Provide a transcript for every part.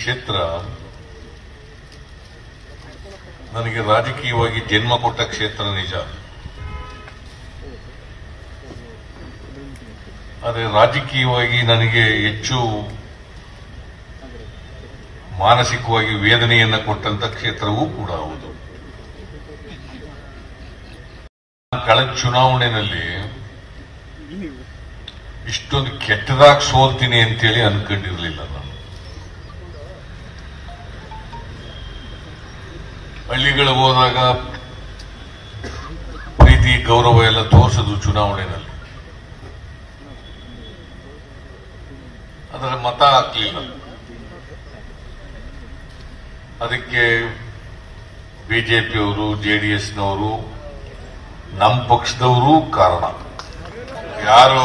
ಕ್ಷೇತ್ರ ನನಗೆ ರಾಜಕೀಯವಾಗಿ ಜನ್ಮ ಕೊಟ್ಟ ಕ್ಷೇತ್ರ ನಿಜ ಆದರೆ ರಾಜಕೀಯವಾಗಿ ನನಗೆ ಹೆಚ್ಚು ಮಾನಸಿಕವಾಗಿ ವೇದನೆಯನ್ನ ಕೊಟ್ಟಂತ ಕ್ಷೇತ್ರವೂ ಕೂಡ ಹೌದು ಕಳೆದ ಚುನಾವಣೆಯಲ್ಲಿ ಇಷ್ಟೊಂದು ಕೆಟ್ಟದಾಗಿ ಸೋಲ್ತೀನಿ ಅಂತೇಳಿ ಅನ್ಕೊಂಡಿರ್ಲಿಲ್ಲ ನಾನು ಹಳ್ಳಿಗಳಿಗೆ ಹೋದಾಗ ಪ್ರೀತಿ ಗೌರವ ಎಲ್ಲ ತೋರಿಸೋದು ಚುನಾವಣೆಯಲ್ಲಿ ಅದರ ಮತ ಹಾಕ್ಲಿಲ್ಲ ಅದಕ್ಕೆ ಬಿಜೆಪಿಯವರು ಜೆಡಿಎಸ್ನವರು ನಮ್ಮ ಪಕ್ಷದವರು ಕಾರಣ ಯಾರು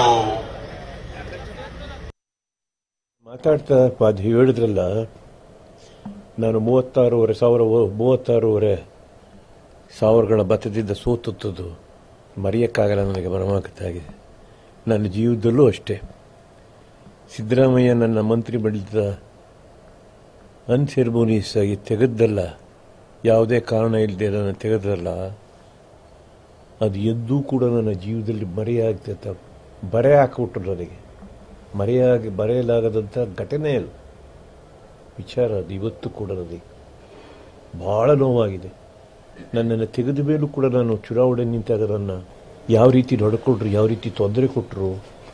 ಮಾತಾಡ್ತಾ ಅದು ಹೇಳಿದ್ರಲ್ಲ ನಾನು ಮೂವತ್ತಾರೂವರೆ ಸಾವಿರ ಮೂವತ್ತಾರೂವರೆ ಸಾವಿರಗಳ ಭತ್ತದಿಂದ ಸೋತುತ್ತದು ಮರೆಯೋಕ್ಕಾಗಲ್ಲ ನನಗೆ ಮರಮಾಕತ್ತಾಗಿದೆ ನನ್ನ ಜೀವದಲ್ಲೂ ಅಷ್ಟೇ ಸಿದ್ದರಾಮಯ್ಯ ನನ್ನ ಮಂತ್ರಿ ಮಂಡಲದ ಅನ್ಸೆರ್ಮೋನೀಸ್ ಆಗಿ ತೆಗೆದ್ದಲ್ಲ ಯಾವುದೇ ಕಾರಣ ಇಲ್ಲದೆ ನನ್ನ ತೆಗೆದಲ್ಲ ಅದು ಎಂದೂ ಕೂಡ ನನ್ನ ಜೀವದಲ್ಲಿ ಮರೆಯಾಗ್ತೈತ ಬರೆ ಹಾಕಿಬಿಟ್ರು ನನಗೆ ಮರೆಯಾಗಿ ಬರೆಯಲಾಗದಂಥ ಘಟನೆ ಅಲ್ಲ ವಿಚಾರ ಅದು ಇವತ್ತು ಕೂಡ ನನಗೆ ಬಹಳ ನೋವಾಗಿದೆ ನನ್ನನ್ನು ತೆಗೆದ ಮೇಲೂ ಕೂಡ ನಾನು ಚುನಾವಣೆ ನಿಂತಾಗ ನನ್ನ ಯಾವ ರೀತಿ ನಡ್ಕೊಂಡ್ರು ಯಾವ ರೀತಿ ತೊಂದರೆ ಕೊಟ್ಟರು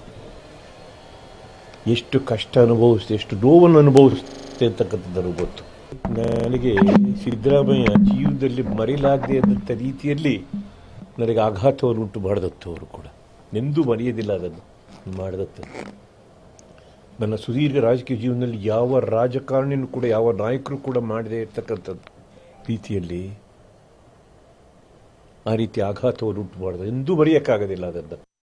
ಎಷ್ಟು ಕಷ್ಟ ಅನುಭವಿಸ್ತೆ ಎಷ್ಟು ನೋವನ್ನು ಅನುಭವಿಸ್ತೆ ಅಂತಕ್ಕಂಥದ್ದು ನನಗೆ ಗೊತ್ತು ನನಗೆ ಸಿದ್ದರಾಮಯ್ಯ ಜೀವನದಲ್ಲಿ ಮರೆಯಲಾಗದೆ ಆದಂಥ ರೀತಿಯಲ್ಲಿ ನನಗೆ ಆಘಾತವನ್ನು ಉಂಟು ಮಾಡಿದತ್ತು ಅವರು ಕೂಡ ಎಂದೂ ಮರೆಯೋದಿಲ್ಲ ಅದನ್ನು ಮಾಡಿದತ್ತು ನನ್ನ ಸುದೀರ್ಘ ರಾಜಕೀಯ ಜೀವನದಲ್ಲಿ ಯಾವ ರಾಜಕಾರಣಿನೂ ಕೂಡ ಯಾವ ನಾಯಕರು ಕೂಡ ಮಾಡದೇ ಇರ್ತಕ್ಕಂಥದ್ದು ರೀತಿಯಲ್ಲಿ ಆ ರೀತಿ ಆಘಾತವನ್ನು ಉಂಟು ಮಾಡಿದ ಎಂದೂ ಮರೆಯೋಕ್ಕಾಗೋದಿಲ್ಲ ಅದನ್ನು